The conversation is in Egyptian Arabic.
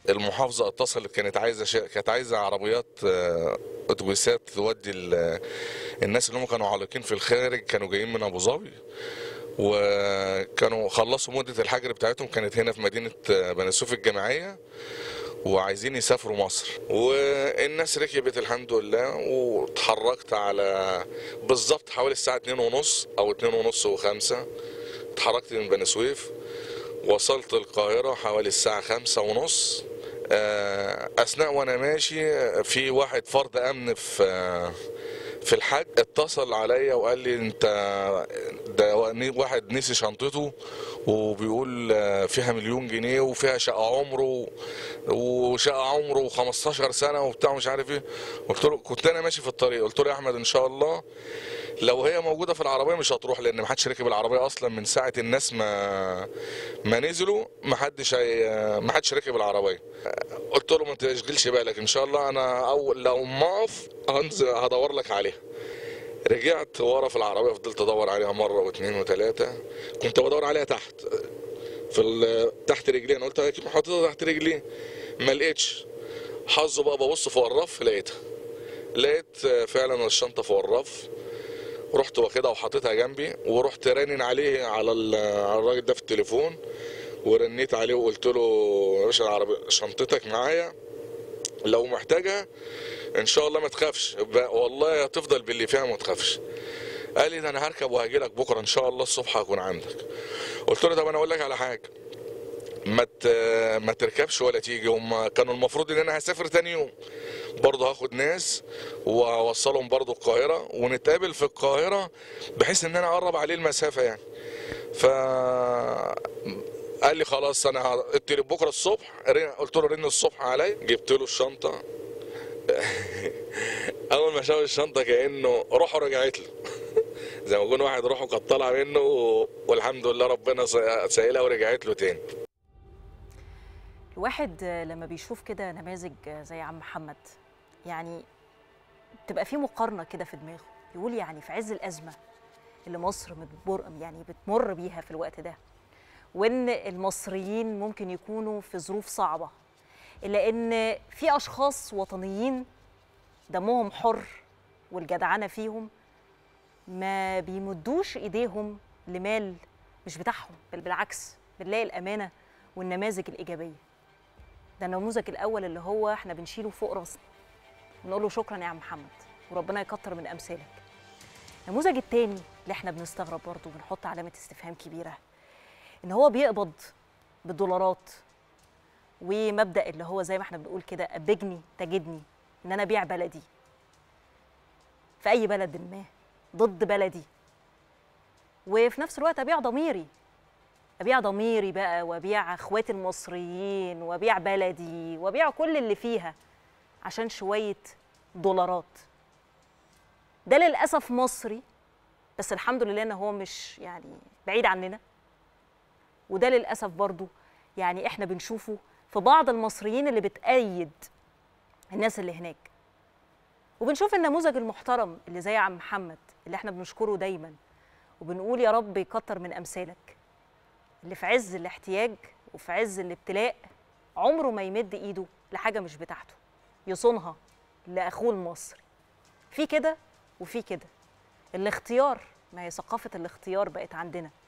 المحافظه اتصلت كانت عايزه ش... كانت عايزه عربيات آه، اتوبيسات تودي ال... الناس اللي هم كانوا عالقين في الخارج كانوا جايين من ابو ظبي وكانوا خلصوا مده الحجر بتاعتهم كانت هنا في مدينه آه، بني سويف الجامعيه وعايزين يسافروا مصر والناس ركبت الحمد لله واتحركت على بالظبط حوالي الساعه 2 ونص او 2 ونص و5 اتحركت من بني سويف وصلت القاهرة حوالي الساعة خمسة ونص آه، أثناء وأنا ماشي آه، في واحد فرد أمن في آه، في الحج اتصل عليا وقال لي انت ده واحد نسي شنطته وبيقول آه، فيها مليون جنيه وفيها شقة عمره وشقة عمره 15 سنة وبتاع مش عارف ايه قلت له كنت انا ماشي في الطريق قلت له يا احمد ان شاء الله لو هي موجودة في العربية مش هتروح لان ما حدش ركب العربية اصلا من ساعة الناس ما ما نزلوا ما حدش هي... ما حدش ركب العربية قلت له ما تشغلش بالك ان شاء الله انا اول لو ما اقف هنزل هدور لك عليها رجعت ورا في العربيه فضلت ادور عليها مره واثنين وثلاثه كنت بدور عليها تحت في ال- تحت رجلي انا قلت اكيد حاططها تحت رجلي ما لقيتش حظه بقى ببص فوق الرف لقيتها لقيت فعلا الشنطه فوق الرف رحت واخدها وحاططها جنبي ورحت رنن عليه على ال- على الراجل ده في التليفون ورنيت عليه وقلت له يا باشا العربية شنطتك معايا لو محتاجها ان شاء الله ما تخافش ب- والله هتفضل باللي فيها ما تخافش قال لي ده انا هركب وهاجي لك بكره ان شاء الله الصبح هكون عندك قلت له طب انا اقول لك على حاجه ما ت... ما تركبش ولا تيجي هم كانوا المفروض ان انا هسافر تاني يوم برضه هاخد ناس واوصلهم برضه القاهره ونتقابل في القاهره بحيث ان انا اقرب عليه المسافه يعني ف قال لي خلاص انا ه- قلت له بكره الصبح رن- قلت له رن الصبح عليا جبت له الشنطه اول ما شاف الشنطه كانه روحه رجعت له زي ما يكون واحد روحه كانت طالعه منه و- والحمد لله ربنا سا- سايلها ورجعت له تاني الواحد لما بيشوف كده نماذج زي عم محمد يعني تبقى في مقارنه كده في دماغه يقول يعني في عز الازمه اللي مصر بتمر يعني بتمر بيها في الوقت ده وان المصريين ممكن يكونوا في ظروف صعبه الا ان في اشخاص وطنيين دمهم حر والجدعنه فيهم ما بيمدوش ايديهم لمال مش بتاعهم بل بالعكس بنلاقي الامانه والنماذج الايجابيه ده النموذج الاول اللي هو احنا بنشيله فوق راسنا بنقول له شكرا يا عم محمد وربنا يكتر من امثالك النموذج التاني اللي احنا بنستغرب برضه وبنحط علامه استفهام كبيره ان هو بيقبض بالدولارات ومبدا اللي هو زي ما احنا بنقول كده ابجني تجدني ان انا ابيع بلدي في اي بلد ما ضد بلدي وفي نفس الوقت ابيع ضميري ابيع ضميري بقى وابيع اخواتي المصريين وابيع بلدي وابيع كل اللي فيها عشان شويه دولارات ده للاسف مصري بس الحمد لله ان هو مش يعني بعيد عننا وده للاسف برضو يعني احنا بنشوفه في بعض المصريين اللي بتأيد الناس اللي هناك وبنشوف النموذج المحترم اللي زي عم محمد اللي احنا بنشكره دايما وبنقول يا رب يكتر من امثالك اللي في عز الاحتياج وفي عز الابتلاء عمره ما يمد ايده لحاجه مش بتاعته يصونها لاخوه المصري في كده وفي كده الاختيار ما هي ثقافه الاختيار بقت عندنا